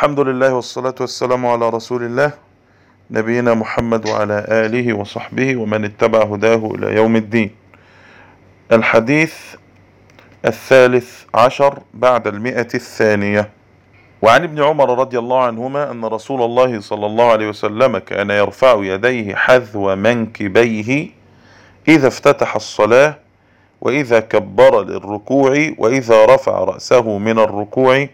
الحمد لله والصلاة والسلام على رسول الله نبينا محمد وعلى آله وصحبه ومن اتبع هداه إلى يوم الدين الحديث الثالث عشر بعد المئة الثانية وعن ابن عمر رضي الله عنهما أن رسول الله صلى الله عليه وسلم كان يرفع يديه حذو منكبيه إذا افتتح الصلاة وإذا كبر للركوع وإذا رفع رأسه من الركوع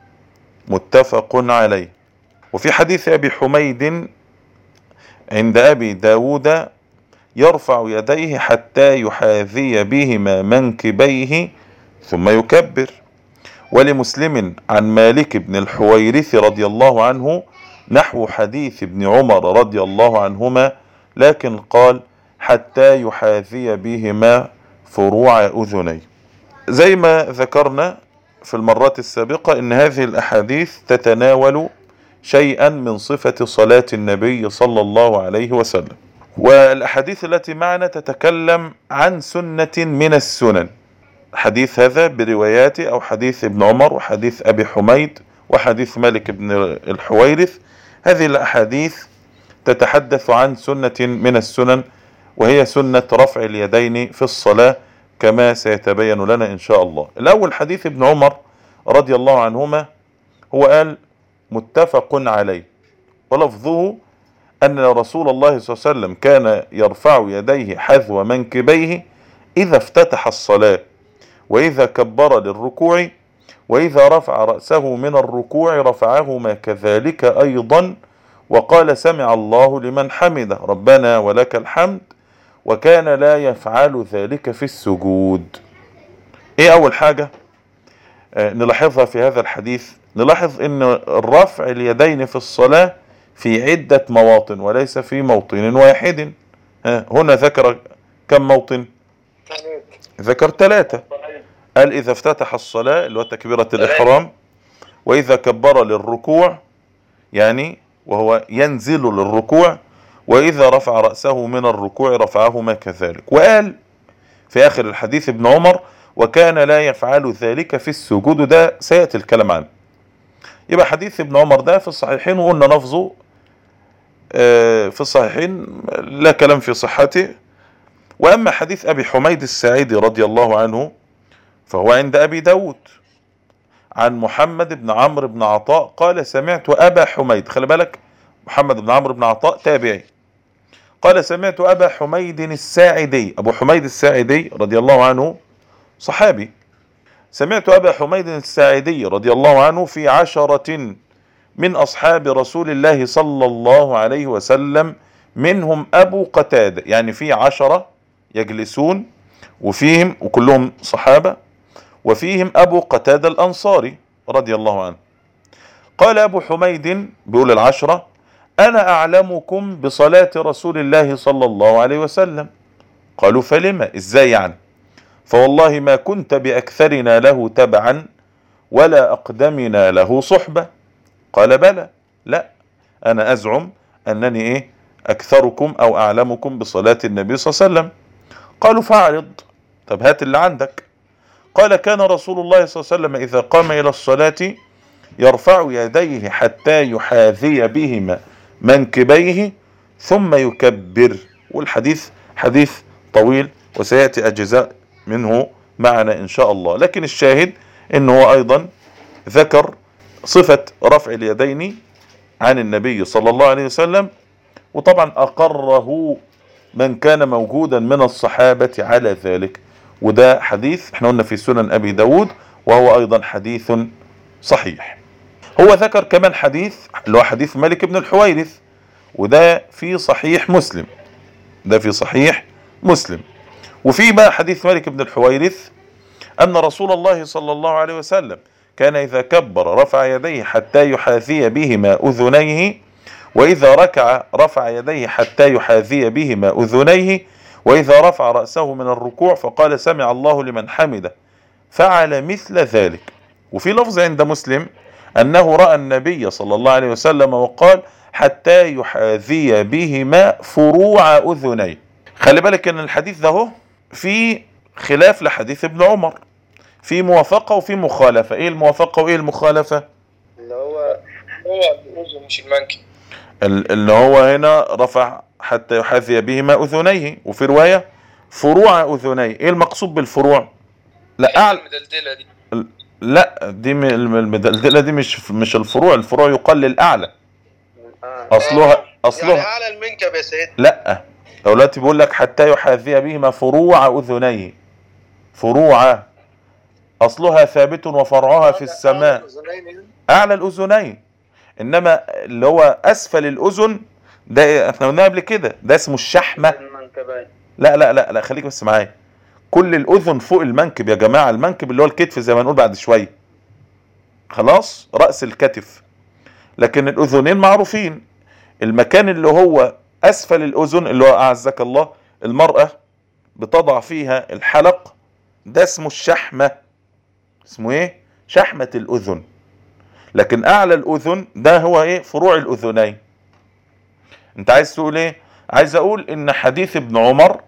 متفق عليه وفي حديث أبي حميد عند أبي داود يرفع يديه حتى يحاذي بهما منكبيه ثم يكبر ولمسلم عن مالك بن الحويرث رضي الله عنه نحو حديث ابن عمر رضي الله عنهما لكن قال حتى يحاذي بهما فروع أذنيه زي ما ذكرنا في المرات السابقة ان هذه الاحاديث تتناول شيئا من صفة صلاة النبي صلى الله عليه وسلم والاحاديث التي معنا تتكلم عن سنة من السنن حديث هذا برواياته او حديث ابن عمر وحديث ابي حميد وحديث مالك بن الحويرث هذه الاحاديث تتحدث عن سنة من السنن وهي سنة رفع اليدين في الصلاة كما سيتبين لنا إن شاء الله الأول حديث ابن عمر رضي الله عنهما هو قال متفق عليه ولفظه أن رسول الله صلى الله عليه وسلم كان يرفع يديه حذو منكبيه إذا افتتح الصلاة وإذا كبر للركوع وإذا رفع رأسه من الركوع رفعهما كذلك أيضا وقال سمع الله لمن حمده ربنا ولك الحمد وكان لا يفعل ذلك في السجود ايه اول حاجة آه نلاحظها في هذا الحديث نلاحظ ان الرفع اليدين في الصلاة في عدة مواطن وليس في موطن واحد آه هنا ذكر كم موطن ذكر ثلاثة قال اذا افتتح الصلاة اللي هو تكبيرة الاحرام واذا كبر للركوع يعني وهو ينزل للركوع وإذا رفع رأسه من الركوع رفعهما كذلك وقال في آخر الحديث ابن عمر وكان لا يفعل ذلك في السجود ده سيأتي الكلام عنه يبقى حديث ابن عمر ده في الصحيحين وقلنا لفظه في الصحيحين لا كلام في صحته وأما حديث أبي حميد الساعدي رضي الله عنه فهو عند أبي داود عن محمد بن عمرو بن عطاء قال سمعت أبا حميد خلي بالك محمد بن عمرو بن عطاء تابعي قال سمعت أبا حميد الساعدي أبو حميد الساعدي رضي الله عنه صحابي سمعت أبا حميد الساعدي رضي الله عنه في عشرة من أصحاب رسول الله صلى الله عليه وسلم منهم أبو قتادة يعني في عشرة يجلسون وفيهم وكلهم صحابة وفيهم أبو قتادة الأنصاري رضي الله عنه قال أبو حميد بيقول العشرة أنا أعلمكم بصلاة رسول الله صلى الله عليه وسلم قالوا فلما إزاي يعني فوالله ما كنت بأكثرنا له تبعا ولا أقدمنا له صحبة قال بلى لا أنا أزعم أنني إيه أكثركم أو أعلمكم بصلاة النبي صلى الله عليه وسلم قالوا فاعرض طب هات اللي عندك قال كان رسول الله صلى الله عليه وسلم إذا قام إلى الصلاة يرفع يديه حتى يحاذي بهما منكبيه ثم يكبر والحديث حديث طويل وسيأتي أجزاء منه معنا إن شاء الله لكن الشاهد أنه أيضا ذكر صفة رفع اليدين عن النبي صلى الله عليه وسلم وطبعا أقره من كان موجودا من الصحابة على ذلك وده حديث احنا قلنا في سنن أبي داود وهو أيضا حديث صحيح هو ذكر كمان حديث اللي هو حديث مالك بن الحويرث وده في صحيح مسلم ده في صحيح مسلم وفي بقى حديث مالك بن الحويرث أن رسول الله صلى الله عليه وسلم كان إذا كبر رفع يديه حتى يحاذي بهما أذنيه وإذا ركع رفع يديه حتى يحاذي بهما أذنيه وإذا رفع رأسه من الركوع فقال سمع الله لمن حمده فعل مثل ذلك وفي لفظ عند مسلم أنه رأى النبي صلى الله عليه وسلم وقال حتى يحاذي بهما فروع أذنيه خلي بالك أن الحديث ده هو في خلاف لحديث ابن عمر في موافقة وفي مخالفة ايه الموافقة وايه المخالفة اللي هو هو الأذن مش المنكب ال- اللي هو هنا رفع حتى يحاذي بهما اذنيه وفي روايه فروع اذنيه ايه المقصود بالفروع لا أعلى المدلدلة دي لا دي م- الم- المدلدله دي مش مش الفروع الفروع يقال للاعلى اصلها يعني اصلها أعلى المنكب يا سيدي لا دلوقتي بيقول لك حتى يحاذي بهما فروع اذنيه فروع اصلها ثابت وفرعها في السماء اعلى الاذنين انما اللي هو اسفل الاذن ده إيه؟ احنا قلنا قبل كده ده اسمه الشحمه المنكبين لا لا لا لا خليك بس معايا كل الاذن فوق المنكب يا جماعه المنكب اللي هو الكتف زي ما نقول بعد شويه خلاص راس الكتف لكن الاذنين معروفين المكان اللي هو اسفل الاذن اللي هو اعزك الله المراه بتضع فيها الحلق ده اسمه الشحمه اسمه ايه شحمه الاذن لكن اعلى الاذن ده هو ايه فروع الاذنين انت عايز تقول ايه عايز اقول ان حديث ابن عمر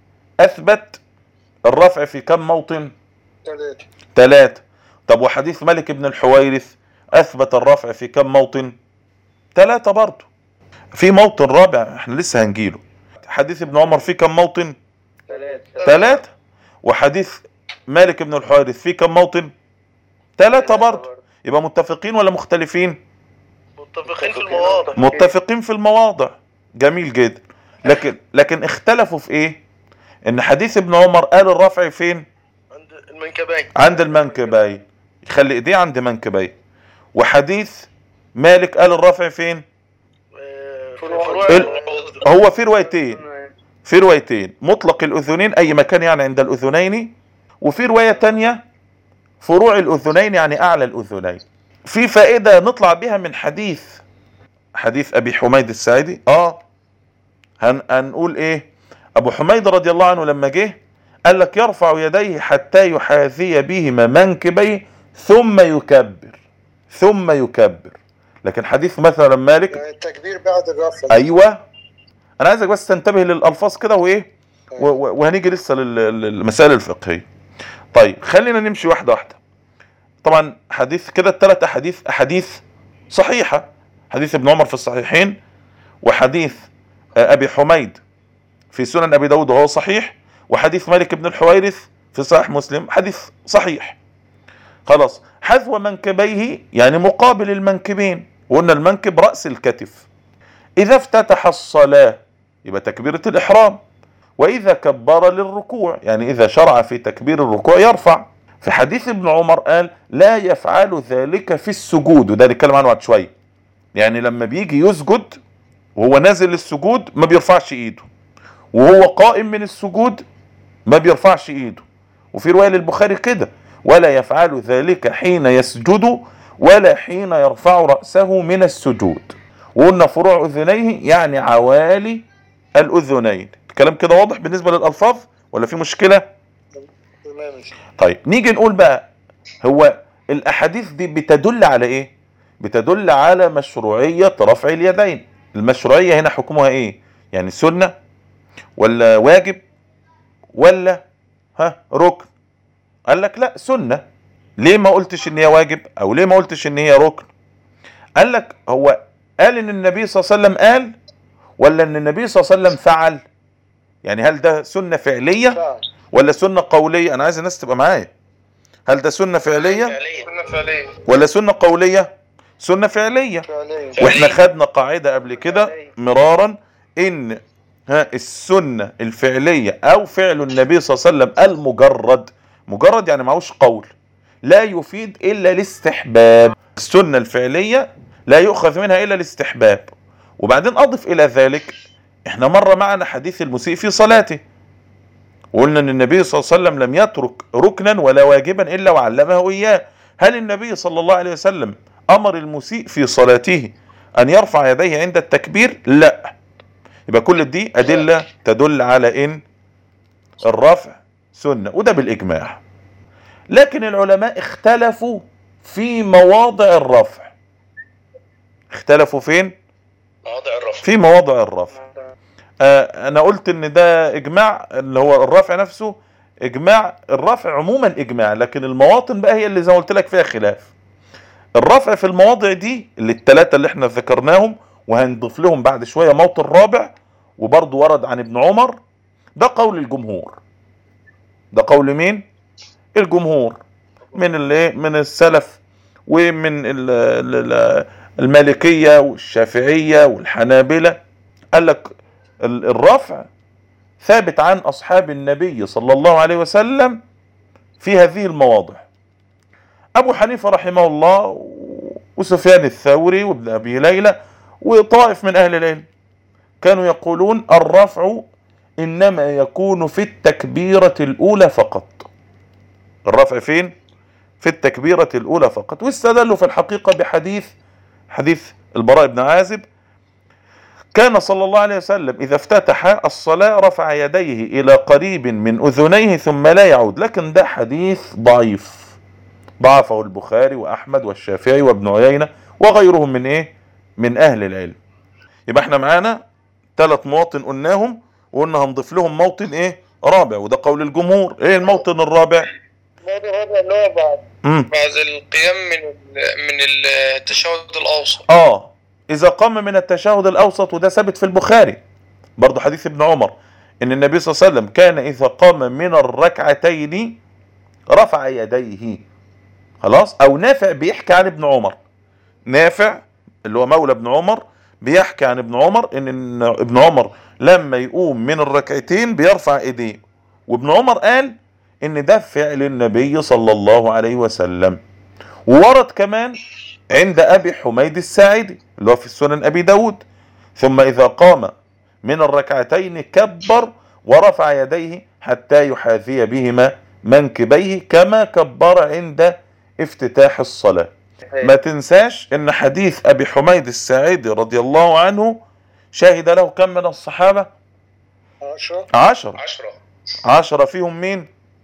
اثبت الرفع في كم موطن ثلاثة ثلاثة طب وحديث ملك بن الحويرث اثبت الرفع في كم موطن ثلاثة برضه في موطن رابع احنا لسه هنجيله حديث ابن عمر في كم موطن ثلاثة ثلاثة وحديث مالك بن الحويرث في كم موطن ثلاثة برضه يبقى متفقين ولا مختلفين متفقين في المواضع متفقين في المواضع جميل جدا لكن لكن اختلفوا في ايه ان حديث ابن عمر قال الرفع فين عند المنكبين عند المنكبين يخلي ايديه عند منكبيه وحديث مالك قال الرفع فين آه، فروع. فروع ال- العضد. هو في روايتين في روايتين مطلق الاذنين اي مكان يعني عند الاذنين وفي روايه تانية فروع الاذنين يعني اعلى الاذنين في فائده نطلع بها من حديث حديث ابي حميد الساعدي اه هن هنقول ايه ابو حميد رضي الله عنه لما جه قال لك يرفع يديه حتى يحاذي بهما منكبيه ثم يكبر ثم يكبر لكن حديث مثلا مالك التكبير بعد الرفع ايوه انا عايزك بس تنتبه للالفاظ كده وايه و- و- وهنيجي لسه لل- للمسائل الفقهيه طيب خلينا نمشي واحده واحده طبعا حديث كده الثلاث احاديث احاديث صحيحه حديث ابن عمر في الصحيحين وحديث آه، ابي حميد في سنن ابي داود وهو صحيح وحديث مالك بن الحويرث في صحيح مسلم حديث صحيح خلاص حذو منكبيه يعني مقابل المنكبين وقلنا المنكب راس الكتف إذا افتتح الصلاة يبقى تكبيرة الإحرام وإذا كبر للركوع يعني إذا شرع في تكبير الركوع يرفع في حديث ابن عمر قال لا يفعل ذلك في السجود وده نتكلم عنه بعد شوية يعني لما بيجي يسجد وهو نازل السجود ما بيرفعش ايده وهو قائم من السجود ما بيرفعش ايده وفي رواية للبخاري كده ولا يفعل ذلك حين يسجد ولا حين يرفع رأسه من السجود وقلنا فروع اذنيه يعني عوالي الاذنين الكلام كده واضح بالنسبه للالفاظ ولا في مشكله تمام طيب نيجي نقول بقى هو الاحاديث دي بتدل على ايه بتدل على مشروعيه رفع اليدين المشروعيه هنا حكمها ايه يعني سنه ولا واجب ولا ها ركن قال لك لا سنه ليه ما قلتش ان هي واجب او ليه ما قلتش ان هي ركن قال لك هو قال ان النبي صلى الله عليه وسلم قال ولا ان النبي صلى الله عليه وسلم فعل يعني هل ده سنه فعليه فعل ولا سنه قوليه انا عايز الناس تبقى معايا هل ده سنه فعليه فعليا فعليا ولا سنه قوليه سنه فعليه فعليا واحنا خدنا قاعده قبل كده مرارا ان ها السنه الفعليه او فعل النبي صلى الله عليه وسلم المجرد مجرد يعني معهوش قول لا يفيد الا الاستحباب السنه الفعليه لا يؤخذ منها الا الاستحباب وبعدين اضف الى ذلك احنا مر معنا حديث المسيء في صلاته وقلنا ان النبي صلى الله عليه وسلم لم يترك ركنا ولا واجبا الا وعلمه اياه هل النبي صلى الله عليه وسلم امر المسيء في صلاته ان يرفع يديه عند التكبير لا يبقى كل دي ادله تدل على ان الرفع سنه وده بالاجماع لكن العلماء اختلفوا في مواضع الرفع اختلفوا فين مواضع الرفع في مواضع الرفع آه انا قلت ان ده اجماع اللي هو الرفع نفسه اجماع الرفع عموما اجماع لكن المواطن بقى هي اللي زي ما قلت لك فيها خلاف الرفع في المواضع دي اللي الثلاثة اللي احنا ذكرناهم وهنضيف لهم بعد شوية موطن رابع وبرضه ورد عن ابن عمر ده قول الجمهور ده قول مين الجمهور من الايه من السلف ومن ال- ال- ال- المالكية والشافعية والحنابلة قال لك ال- الرفع ثابت عن أصحاب النبي صلى الله عليه وسلم في هذه المواضع أبو حنيفة رحمه الله و- وسفيان الثوري وابن أبي ليلى وطائف من أهل العلم كانوا يقولون الرفع إنما يكون في التكبيرة الأولى فقط الرفع فين؟ في التكبيرة الأولى فقط واستدلوا في الحقيقة بحديث حديث البراء بن عازب كان صلى الله عليه وسلم إذا افتتح الصلاة رفع يديه إلى قريب من أذنيه ثم لا يعود لكن ده حديث ضعيف ضعفه البخاري وأحمد والشافعي وابن عيينة وغيرهم من إيه من أهل العلم يبقى احنا معانا ثلاث مواطن قلناهم وقلنا هنضيف لهم موطن إيه رابع وده قول الجمهور إيه الموطن الرابع الموضوع هذا اللي هو بعد مم. بعد القيام من ال- من التشهد الاوسط اه اذا قام من التشهد الاوسط وده ثابت في البخاري برضه حديث ابن عمر ان النبي صلى الله عليه وسلم كان اذا قام من الركعتين رفع يديه خلاص او نافع بيحكي عن ابن عمر نافع اللي هو مولى ابن عمر بيحكي عن ابن عمر ان إن ابن عمر لما يقوم من الركعتين بيرفع ايديه وابن عمر قال ان ده فعل النبي صلى الله عليه وسلم وورد كمان عند ابي حميد الساعدي اللي هو في السنن ابي داود ثم اذا قام من الركعتين كبر ورفع يديه حتى يحاذي بهما منكبيه كما كبر عند افتتاح الصلاة ما تنساش ان حديث ابي حميد الساعدي رضي الله عنه شهد له كم من الصحابة عشرة عشرة عشرة عشرة فيهم مين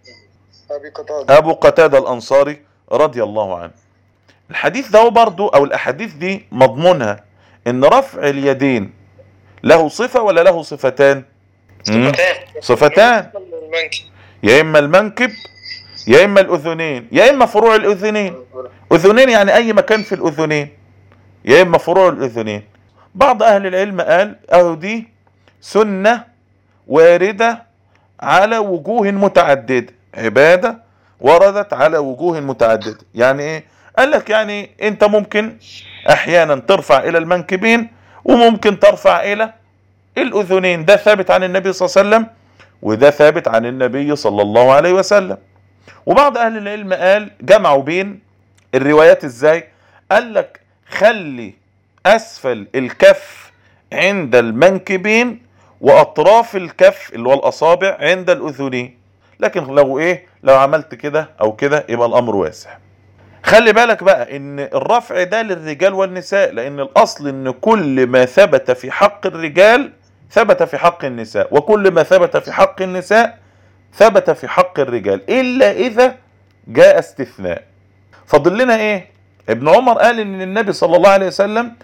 أبي قتادة ابو قتادة الانصاري رضي الله عنه الحديث ده برضو او الاحاديث دي مضمونها ان رفع اليدين له صفة ولا له صفتان مم. صفتان صفتان المنكب يا اما المنكب يا اما الاذنين يا اما فروع الاذنين اذنين يعني اي مكان في الاذنين يا اما فروع الاذنين بعض اهل العلم قال اهو دي سنة واردة على وجوه متعددة عبادة وردت على وجوه متعددة يعني ايه قال لك يعني انت ممكن احيانا ترفع الى المنكبين وممكن ترفع الى الاذنين ده ثابت عن النبي صلى الله عليه وسلم وده ثابت عن النبي صلى الله عليه وسلم وبعض اهل العلم قال جمعوا بين الروايات ازاي قال لك خلي اسفل الكف عند المنكبين واطراف الكف اللي هو الاصابع عند الاذنين لكن لو ايه لو عملت كده او كده يبقى الامر واسع خلي بالك بقى ان الرفع ده للرجال والنساء لان الاصل ان كل ما ثبت في حق الرجال ثبت في حق النساء وكل ما ثبت في حق النساء ثبت في حق الرجال الا اذا جاء استثناء فاضل لنا ايه ابن عمر قال ان النبي صلى الله عليه وسلم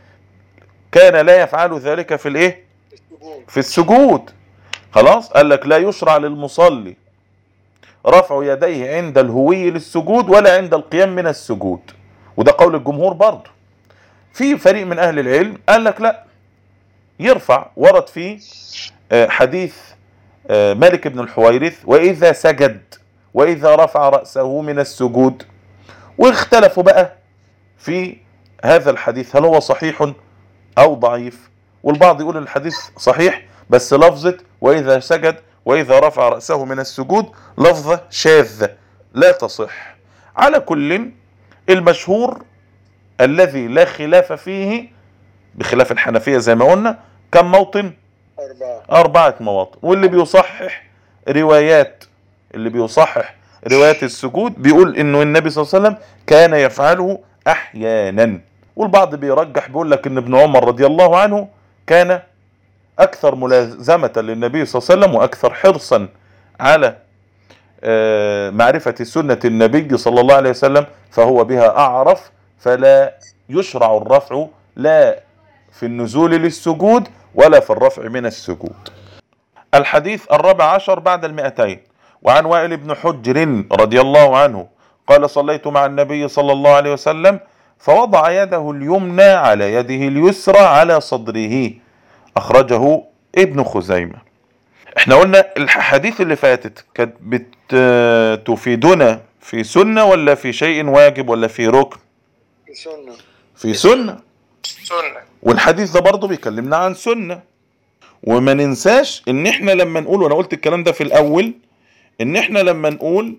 كان لا يفعل ذلك في الايه السجود في السجود خلاص قال لك لا يشرع للمصلي رفع يديه عند الهوي للسجود ولا عند القيام من السجود وده قول الجمهور برضه في فريق من اهل العلم قال لك لا يرفع ورد فيه آه، حديث آه، مالك بن الحويرث واذا سجد واذا رفع رأسه من السجود واختلفوا بقى في هذا الحديث هل هو صحيح او ضعيف والبعض يقول الحديث صحيح بس لفظة واذا سجد واذا رفع رأسه من السجود لفظة شاذة لا تصح على كل المشهور الذي لا خلاف فيه بخلاف الحنفية زي ما قلنا كم موطن أربعة أربعة مواطن واللي بيصحح روايات اللي بيصحح روايات السجود بيقول انه النبي صلى الله عليه وسلم كان يفعله احيانا والبعض بيرجح بيقول لك ان ابن عمر رضي الله عنه كان اكثر ملازمة للنبي صلى الله عليه وسلم واكثر حرصا على آه، معرفة سنة النبي صلى الله عليه وسلم فهو بها اعرف فلا يشرع الرفع لا في النزول للسجود ولا في الرفع من السجود الحديث الرابع عشر بعد المئتين وعن وائل بن حجر رضي الله عنه قال صليت مع النبي صلى الله عليه وسلم فوضع يده اليمنى على يده اليسرى على صدره أخرجه ابن خزيمة احنا قلنا الحديث اللي فاتت كانت بتفيدنا في سنة ولا في شيء واجب ولا في ركن سنة في سنة سنة والحديث ده برضه بيكلمنا عن سنة وما ننساش ان احنا لما نقول وانا قلت الكلام ده في الاول ان احنا لما نقول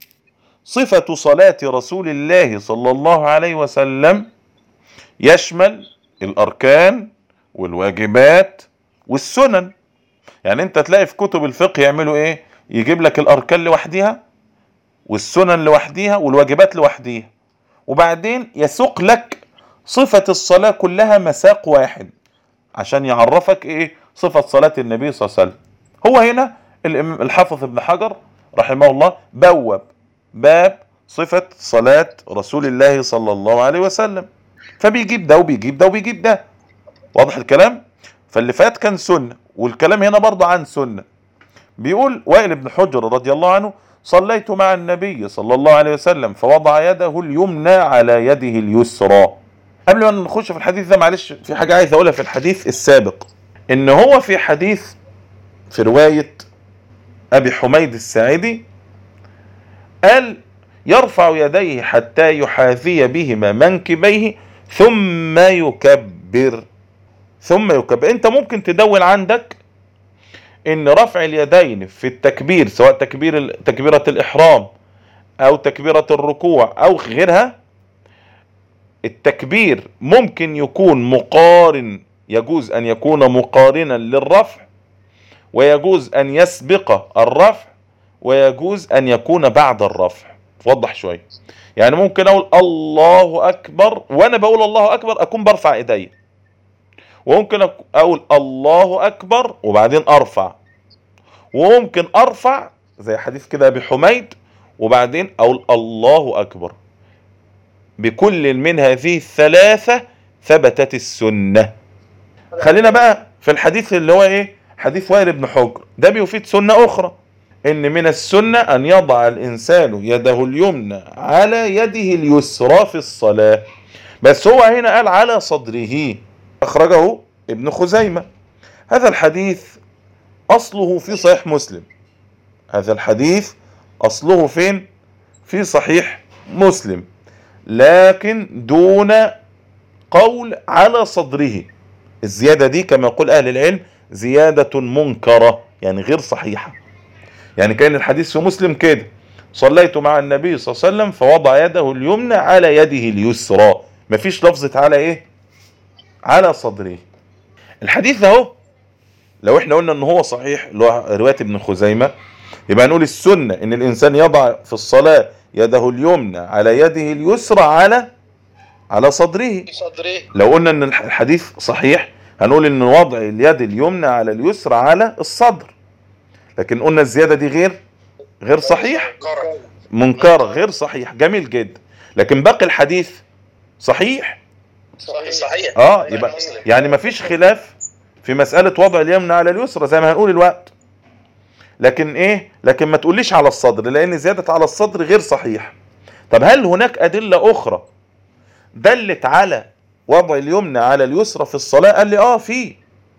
صفة صلاة رسول الله صلى الله عليه وسلم يشمل الاركان والواجبات والسنن يعني انت تلاقي في كتب الفقه يعملوا ايه يجيب لك الاركان لوحديها والسنن لوحديها والواجبات لوحديها وبعدين يسوق لك صفة الصلاة كلها مساق واحد عشان يعرفك ايه صفة صلاة النبي صلى الله عليه وسلم هو هنا الإمام- الحافظ ابن حجر رحمه الله بوب باب صفة صلاة رسول الله صلى الله عليه وسلم فبيجيب ده وبيجيب ده وبيجيب ده واضح الكلام فاللي فات كان سنة والكلام هنا برضه عن سنة بيقول وائل بن حجر رضي الله عنه صليت مع النبي صلى الله عليه وسلم فوضع يده اليمنى على يده اليسرى قبل ما نخش في الحديث ده معلش في حاجة عايز اقولها في الحديث السابق ان هو في حديث في رواية ابي حميد الساعدي قال يرفع يديه حتى يحاذي بهما منكبيه ثم يكبر ثم يكبر انت ممكن تدون عندك ان رفع اليدين في التكبير سواء تكبير تكبيرة الاحرام او تكبيرة الركوع او غيرها التكبير ممكن يكون مقارن يجوز ان يكون مقارنا للرفع ويجوز ان يسبق الرفع ويجوز ان يكون بعد الرفع وضح شوية يعني ممكن اقول الله اكبر وانا بقول الله اكبر اكون برفع ايدي وممكن أك- اقول الله اكبر وبعدين ارفع وممكن ارفع زي حديث كده ابي حميد وبعدين اقول الله اكبر بكل من هذه الثلاثة ثبتت السنة خلينا بقى في الحديث اللي هو ايه حديث وائل بن حجر ده بيفيد سنة اخرى ان من السنة ان يضع الانسان يده اليمنى على يده اليسرى في الصلاة بس هو هنا قال على صدره اخرجه ابن خزيمة هذا الحديث اصله في صحيح مسلم هذا الحديث اصله فين في صحيح مسلم لكن دون قول على صدره الزيادة دي كما يقول أهل العلم زيادة منكرة يعني غير صحيحة يعني كان الحديث في مسلم كده صليت مع النبي صلى الله عليه وسلم فوضع يده اليمنى على يده اليسرى مفيش لفظة على ايه على صدره الحديث ده اهو لو احنا قلنا ان هو صحيح اللي هو رواية ابن خزيمة يبقى نقول السنة ان الانسان يضع في الصلاة يده اليمنى على يده اليسرى على على صدره صدري لو قلنا ان الحديث صحيح هنقول ان وضع اليد اليمنى على اليسرى على الصدر لكن قلنا الزيادة دي غير غير صحيح كرم منكرة غير صحيح جميل جدا لكن باقي الحديث صحيح صحيح صحيح اه يبقى يعني مفيش خلاف في مسألة وضع اليمنى على اليسرى زي ما هنقول الوقت لكن ايه لكن ما تقوليش على الصدر لان زيادة على الصدر غير صحيح طب هل هناك ادلة اخرى دلت على وضع اليمنى على اليسرى في الصلاة قال لي اه في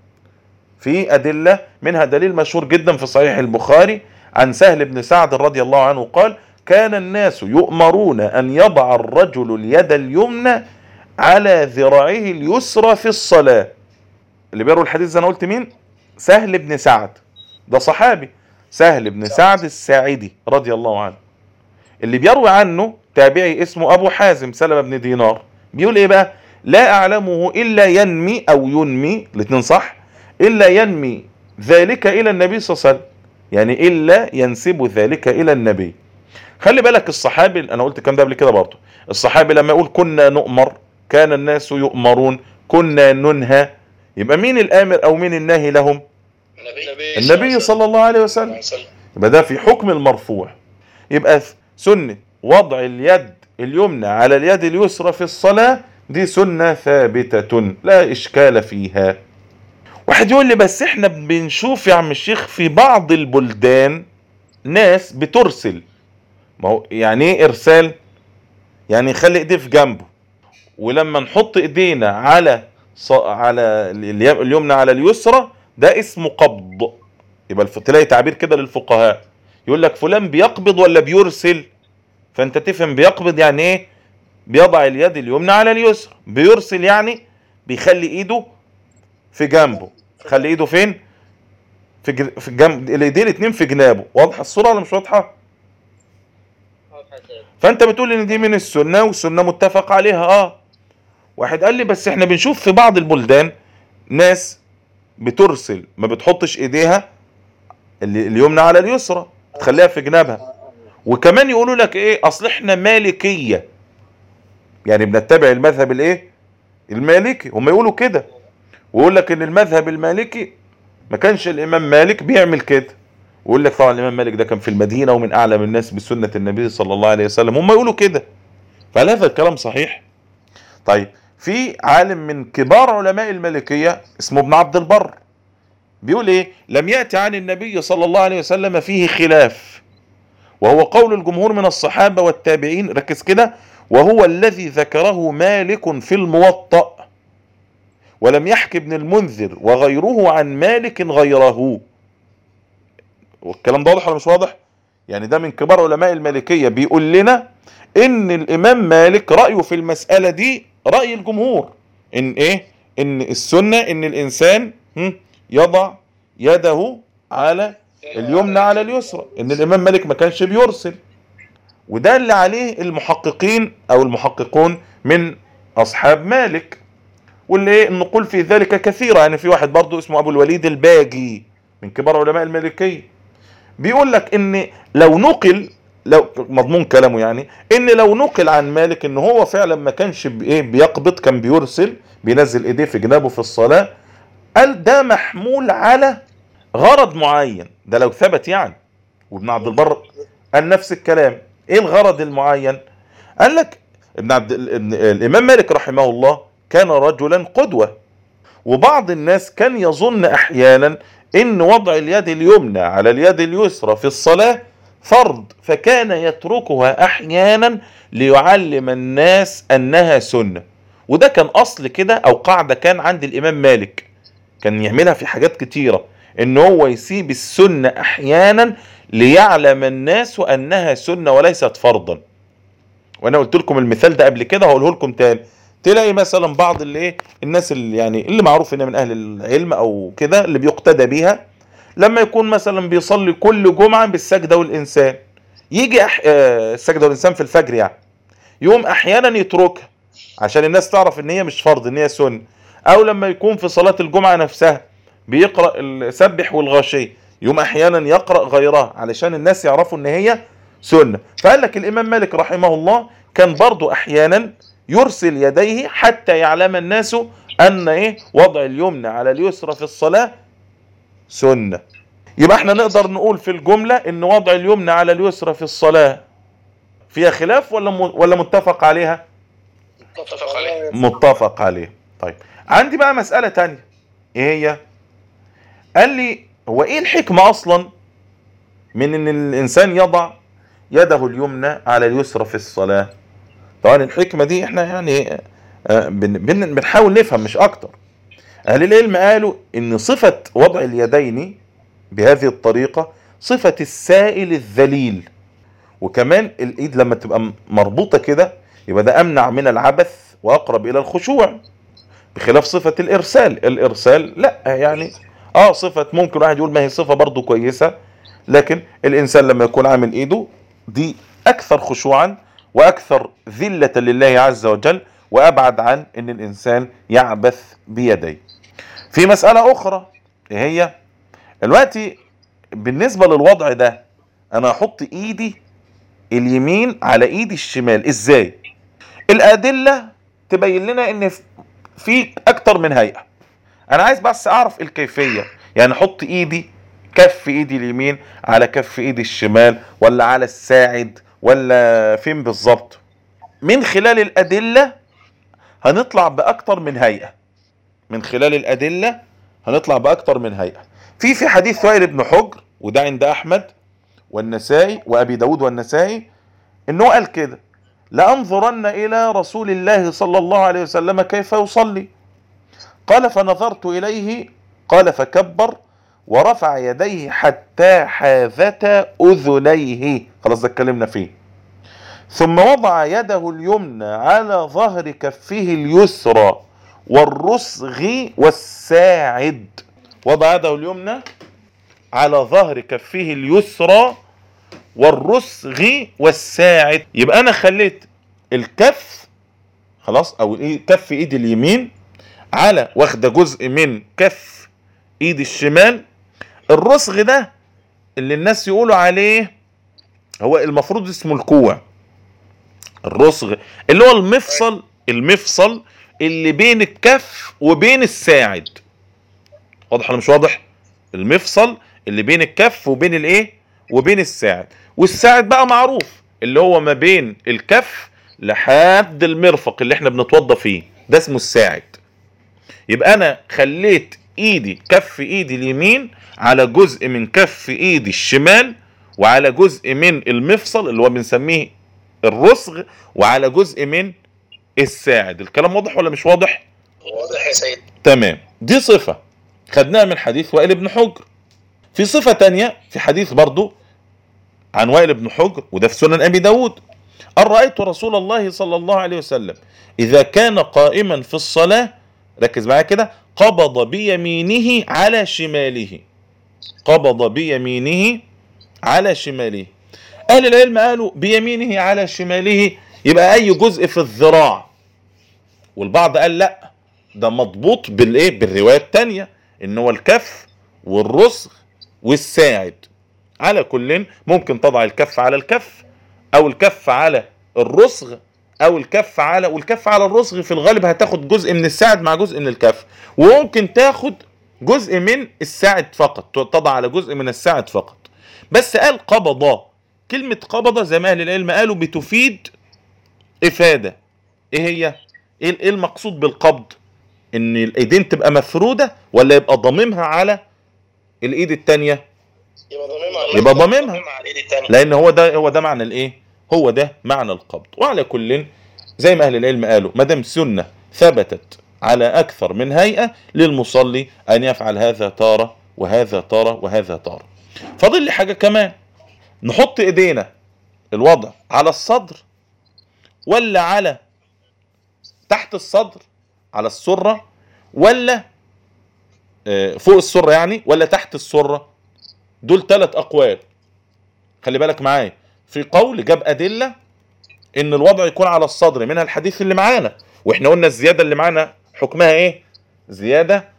في ادلة منها دليل مشهور جدا في صحيح البخاري عن سهل بن سعد رضي الله عنه قال كان الناس يؤمرون ان يضع الرجل اليد اليمنى على ذراعه اليسرى في الصلاة اللي بيروي الحديث ده انا قلت مين سهل بن سعد ده صحابي سهل بن سعد الساعدي رضي الله عنه اللي بيروي عنه تابعي اسمه ابو حازم سلمة بن دينار بيقول ايه بقى لا اعلمه الا ينمي او ينمي الاثنين صح الا ينمي ذلك الى النبي صلى الله عليه وسلم يعني الا ينسب ذلك الى النبي خلي بالك الصحابي انا قلت الكلام ده قبل كده برضه الصحابي لما يقول كنا نؤمر كان الناس يؤمرون كنا ننهى يبقى مين الامر او مين الناهي لهم النبي النبي صلى الله عليه وسلم وسلم يبقى ده في حكم المرفوع يبقى سنة وضع اليد اليمنى على اليد اليسرى في الصلاة دي سنة ثابتة لا إشكال فيها واحد يقول لي بس احنا بنشوف يا عم الشيخ في بعض البلدان ناس بترسل ما هو يعني ايه ارسال يعني يخلي ايديه في جنبه ولما نحط ايدينا على ص... على الي- اليمنى على اليسرى ده اسمه قبض يبقى الف... تلاقي تعبير كده للفقهاء يقول لك فلان بيقبض ولا بيرسل فانت تفهم بيقبض يعني ايه بيضع اليد اليمنى على اليسرى بيرسل يعني بيخلي ايده في جنبه خلي ايده فين في جر... في الجنب الايدين الاتنين في جنابه واضحه الصوره ولا مش واضحه فانت بتقول ان دي من السنه والسنه متفق عليها اه واحد قال لي بس احنا بنشوف في بعض البلدان ناس بترسل ما بتحطش ايديها ال- اليمنى على اليسرى تخليها في جنابها وكمان يقولوا لك ايه اصل احنا مالكيه يعني بنتبع المذهب الايه المالكي هم يقولوا كده ويقول لك ان المذهب المالكي ما كانش الامام مالك بيعمل كده ويقول لك طبعا الامام مالك ده كان في المدينه ومن اعلم الناس بسنه النبي صلى الله عليه وسلم هم يقولوا كده فهل هذا الكلام صحيح طيب في عالم من كبار علماء المالكيه اسمه ابن عبد البر بيقول ايه لم ياتي عن النبي صلى الله عليه وسلم فيه خلاف وهو قول الجمهور من الصحابه والتابعين ركز كده وهو الذي ذكره مالك في الموطأ ولم يحكي ابن المنذر وغيره عن مالك غيره والكلام ده واضح ولا مش واضح يعني ده من كبار علماء المالكية بيقول لنا ان الامام مالك رأيه في المسألة دي رأي الجمهور ان ايه ان السنة ان الانسان هم، يضع يده على اليمنى على اليسرى ان الامام مالك ما كانش بيرسل وده اللي عليه المحققين او المحققون من اصحاب مالك واللي ايه النقول في ذلك كثيرة يعني في واحد برضو اسمه ابو الوليد الباجي من كبار علماء المالكية بيقول لك ان لو نقل لو مضمون كلامه يعني ان لو نقل عن مالك ان هو فعلا ما كانش بايه بيقبض كان بيرسل بينزل ايديه في جنابه في الصلاة قال ده محمول على غرض معين ده لو ثبت يعني وابن عبد البر قال نفس الكلام ايه الغرض المعين قال لك ابن عبد ابن الامام مالك رحمه الله كان رجلا قدوة وبعض الناس كان يظن احيانا ان وضع اليد اليمنى على اليد اليسرى في الصلاة فرض فكان يتركها احيانا ليعلم الناس انها سنة وده كان اصل كده او قاعدة كان عند الامام مالك كان يعملها في حاجات كتيرة ان هو يسيب السنة احيانا ليعلم الناس انها سنة وليست فرضا وانا قلت لكم المثال ده قبل كده هقوله لكم تاني تلاقي مثلا بعض اللي ايه الناس اللي يعني اللي معروف ان من اهل العلم او كده اللي بيقتدى بيها لما يكون مثلا بيصلي كل جمعة بالسجدة والانسان يجي أح... آه، السجدة والانسان في الفجر يعني يوم احيانا يتركها عشان الناس تعرف ان هي مش فرض ان هي سنة او لما يكون في صلاة الجمعة نفسها بيقرأ السبح والغاشية يوم احيانا يقرأ غيرها علشان الناس يعرفوا ان هي سنة فقال لك الامام مالك رحمه الله كان برضو احيانا يرسل يديه حتى يعلم الناس ان ايه وضع اليمنى على اليسرى في الصلاة سنة يبقى احنا نقدر نقول في الجملة ان وضع اليمنى على اليسرى في الصلاة فيها خلاف ولا م- ولا متفق عليها متفق عليه متفق عليه طيب عندي بقى مسألة تانية ايه هي قال لي هو ايه الحكمة اصلا من ان الانسان يضع يده اليمنى على اليسرى في الصلاة طبعا الحكمة دي احنا يعني آه، بن- بن- بنحاول نفهم مش اكتر اهل العلم قالوا ان صفة وضع اليدين بهذه الطريقة صفة السائل الذليل وكمان الايد لما تبقى م- مربوطة كده يبقى ده امنع من العبث واقرب الى الخشوع بخلاف صفة الارسال الارسال لا يعني اه صفة ممكن واحد يقول ما هي صفة برضو كويسة لكن الانسان لما يكون عامل ايده دي اكثر خشوعا واكثر ذلة لله عز وجل وابعد عن ان الانسان يعبث بيديه في مسألة اخرى إيه هي دلوقتي بالنسبة للوضع ده انا احط ايدي اليمين على ايدي الشمال ازاي الادلة تبين لنا ان في اكتر من هيئة انا عايز بس اعرف الكيفية يعني احط ايدي كف ايدي اليمين على كف ايدي الشمال ولا على الساعد ولا فين بالظبط من خلال الادلة هنطلع باكتر من هيئة من خلال الادلة هنطلع باكتر من هيئة في في حديث وائل بن حجر وده عند احمد والنسائي وابي داود والنسائي انه قال كده لأنظرن إلى رسول الله صلى الله عليه وسلم كيف يصلي قال فنظرت إليه قال فكبر ورفع يديه حتى حاذتا أذنيه خلاص ده اتكلمنا فيه ثم وضع يده اليمنى على ظهر كفه اليسرى والرسغ والساعد وضع يده اليمنى على ظهر كفه اليسرى والرسغ والساعد يبقى انا خليت الكف خلاص او الإيه- كف ايدي اليمين على واخده جزء من كف ايد الشمال الرسغ ده اللي الناس يقولوا عليه هو المفروض اسمه الكوع الرسغ اللي هو المفصل المفصل اللي بين الكف وبين الساعد واضح ولا مش واضح المفصل اللي بين الكف وبين الايه وبين الساعد والساعد بقى معروف اللي هو ما بين الكف لحد المرفق اللي احنا بنتوضى فيه ده اسمه الساعد يبقى انا خليت ايدي كف ايدي اليمين على جزء من كف ايدي الشمال وعلى جزء من المفصل اللي هو بنسميه الرسغ وعلى جزء من الساعد الكلام واضح ولا مش واضح واضح يا سيد تمام دي صفة خدناها من حديث وائل بن حجر في صفة تانية في حديث برضو عن وائل بن حجر وده في سنن أبي داود أن رأيت رسول الله صلى الله عليه وسلم إذا كان قائما في الصلاة ركز معايا كده قبض بيمينه على شماله قبض بيمينه على شماله أهل العلم قالوا بيمينه على شماله يبقى أي جزء في الذراع والبعض قال لا ده مضبوط بالايه بالروايه الثانيه ان هو الكف والرسغ والساعد على كل ممكن تضع الكف على الكف او الكف على الرسغ او الكف على والكف على الرسغ في الغالب هتاخد جزء من الساعد مع جزء من الكف وممكن تاخد جزء من الساعد فقط تضع على جزء من الساعد فقط بس قال قبض كلمة قبضة زي ما أهل العلم قالوا بتفيد إفادة إيه هي؟ إيه إيه المقصود بالقبض؟ إن الإيدين تبقى مفرودة ولا يبقى ضممها على الإيد التانية؟ يبقى ضميمها يبقى ضميمها. على الايد الثانيه لان هو ده هو ده معنى الايه هو ده معنى القبض وعلى كل زي ما اهل العلم قالوا ما دام سنه ثبتت على اكثر من هيئه للمصلي ان يفعل هذا تاره وهذا تاره وهذا تاره فاضل لي حاجه كمان نحط ايدينا الوضع على الصدر ولا على تحت الصدر على السره ولا آه، فوق السره يعني ولا تحت السره دول ثلاث اقوال خلي بالك معايا في قول جاب ادله ان الوضع يكون على الصدر منها الحديث اللي معانا واحنا قلنا الزياده اللي معانا حكمها ايه زياده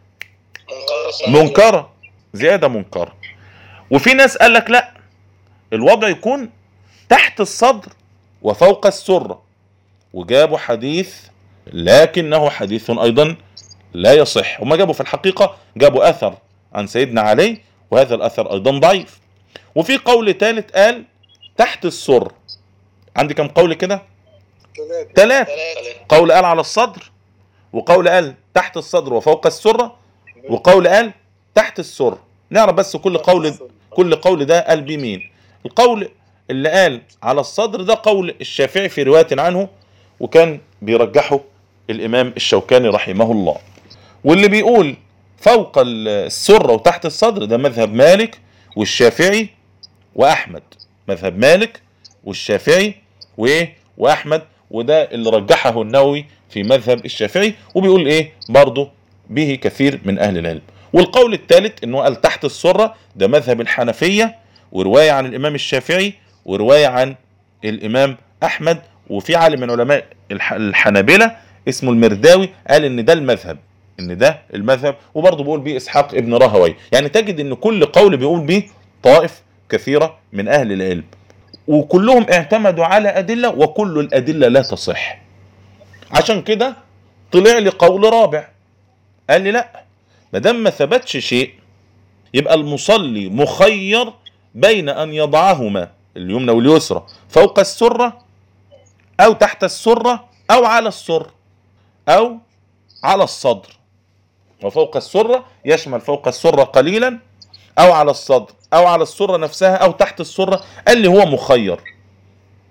منكره زياده منكره وفي ناس قال لك لا الوضع يكون تحت الصدر وفوق السره وجابوا حديث لكنه حديث ايضا لا يصح وما جابوا في الحقيقه جابوا اثر عن سيدنا علي وهذا الاثر ايضا ضعيف وفي قول ثالث قال تحت السر عندي كم قول كده ثلاث قول قال على الصدر وقول قال تحت الصدر وفوق السرة وقول قال تحت السر نعرف بس كل قول كل قول ده قال بمين القول اللي قال على الصدر ده قول الشافعي في رواية عنه وكان بيرجحه الإمام الشوكاني رحمه الله واللي بيقول فوق السرة وتحت الصدر ده مذهب مالك والشافعي وأحمد مذهب مالك والشافعي وإيه وأحمد وده اللي رجحه النووي في مذهب الشافعي وبيقول إيه برضه به كثير من أهل العلم والقول الثالث انه قال تحت السرة ده مذهب الحنفية ورواية عن الامام الشافعي ورواية عن الامام احمد وفي عالم من علماء الح- الحنابلة اسمه المرداوي قال ان ده المذهب ان ده المذهب وبرضه بيقول بيه اسحاق ابن راهوي يعني تجد ان كل قول بيقول بيه طائف كثيرة من اهل العلم وكلهم اعتمدوا على ادلة وكل الادلة لا تصح عشان كده طلع لي قول رابع قال لي لا ما دام ما ثبتش شيء يبقى المصلي مخير بين ان يضعهما اليمنى واليسرى فوق السره او تحت السره او على السر او على الصدر وفوق السره يشمل فوق السره قليلا او على الصدر او على السره نفسها او تحت السره قال لي هو مخير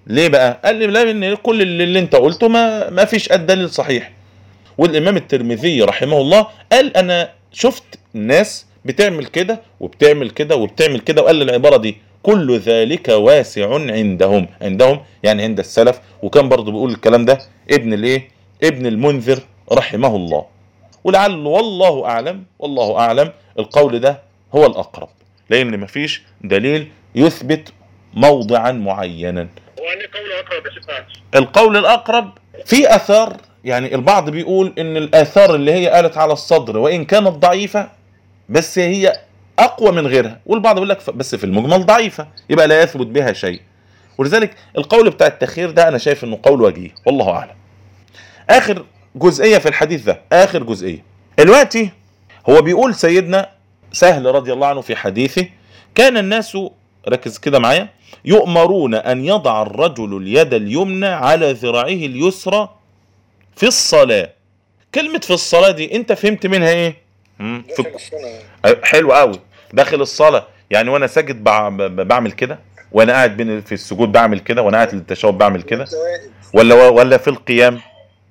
ليه بقى قال لي لان كل اللي, اللي انت قلته ما ما فيش الدليل صحيح والامام الترمذي رحمه الله قال انا شفت ناس بتعمل كده وبتعمل كده وبتعمل كده وقال العباره دي كل ذلك واسع عندهم عندهم يعني عند السلف وكان برضه بيقول الكلام ده ابن الايه ابن المنذر رحمه الله ولعل والله اعلم والله اعلم القول ده هو الاقرب لان مفيش دليل يثبت موضعا معينا وأني قول أقرب يا شيخ عايش القول الاقرب في اثار يعني البعض بيقول ان الاثار اللي هي قالت على الصدر وان كانت ضعيفه بس هي اقوى من غيرها والبعض يقول لك ف- بس في المجمل ضعيفه يبقى لا يثبت بها شيء ولذلك القول بتاع التخيير ده انا شايف انه قول وجيه والله اعلم اخر جزئيه في الحديث ده اخر جزئيه دلوقتي هو بيقول سيدنا سهل رضي الله عنه في حديثه كان الناس ركز كده معايا يؤمرون ان يضع الرجل اليد اليمنى على ذراعه اليسرى في الصلاه كلمه في الصلاه دي انت فهمت منها ايه مم، في داخل السنة أيوة، حلو قوي داخل الصلاه يعني وانا ساجد بع- ب- بعمل كده وانا قاعد بين في السجود بعمل كده وانا قاعد للتشهد بعمل كده وأنت واقف ولا ولا في القيام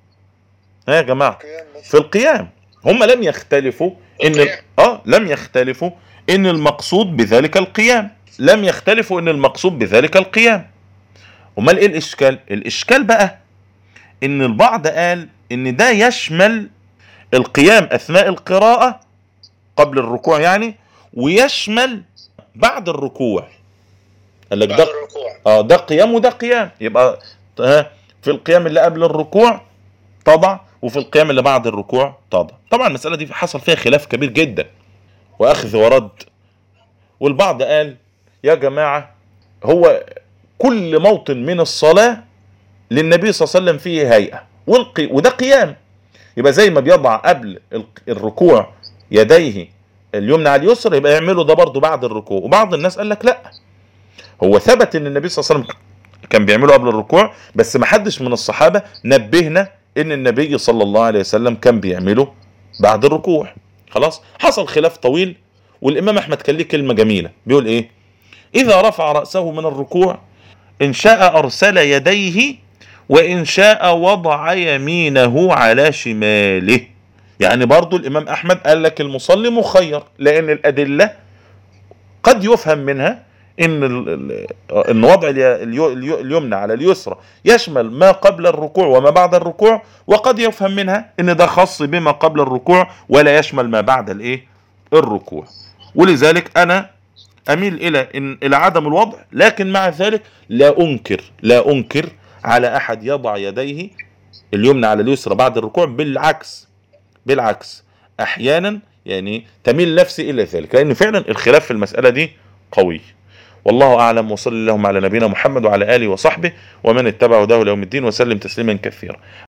ها يا جماعه قيام بس في القيام هم لم يختلفوا ان القيام. اه لم يختلفوا ان المقصود بذلك القيام لم يختلفوا ان المقصود بذلك القيام امال ايه الاشكال الاشكال بقى ان البعض قال ان ده يشمل القيام اثناء القراءه قبل الركوع يعني ويشمل بعد الركوع قال لك بعد ده الركوع اه ده قيام وده قيام يبقى ها في القيام اللي قبل الركوع تضع وفي القيام اللي بعد الركوع تضع طبعا المسألة دي حصل فيها خلاف كبير جدا واخذ ورد والبعض قال يا جماعة هو كل موطن من الصلاة للنبي صلى الله عليه وسلم فيه هيئة والقي وده قيام يبقى زي ما بيضع قبل الق- الركوع يديه اليمنى على اليسر يبقى يعمله ده برضه بعد الركوع وبعض الناس قال لك لا هو ثبت ان النبي صلى الله عليه وسلم كان بيعمله قبل الركوع بس ما حدش من الصحابه نبهنا ان النبي صلى الله عليه وسلم كان بيعمله بعد الركوع خلاص حصل خلاف طويل والامام احمد كان ليه كلمه جميله بيقول ايه اذا رفع راسه من الركوع ان شاء ارسل يديه وان شاء وضع يمينه على شماله يعني برضو الامام احمد قال لك المصلي مخير لان الادله قد يفهم منها ان ال- ال- ان وضع الي- اليو- اليو- اليمنى على اليسرى يشمل ما قبل الركوع وما بعد الركوع وقد يفهم منها ان ده خاص بما قبل الركوع ولا يشمل ما بعد الايه الركوع ولذلك انا اميل الى إن الى عدم الوضع لكن مع ذلك لا انكر لا انكر على احد يضع يديه اليمنى على اليسرى بعد الركوع بالعكس بالعكس احيانا يعني تميل نفسي الى ذلك لان فعلا الخلاف في المساله دي قوي والله اعلم وصلى اللهم على نبينا محمد وعلى اله وصحبه ومن اتبع هداه ليوم الدين وسلم تسليما كثيرا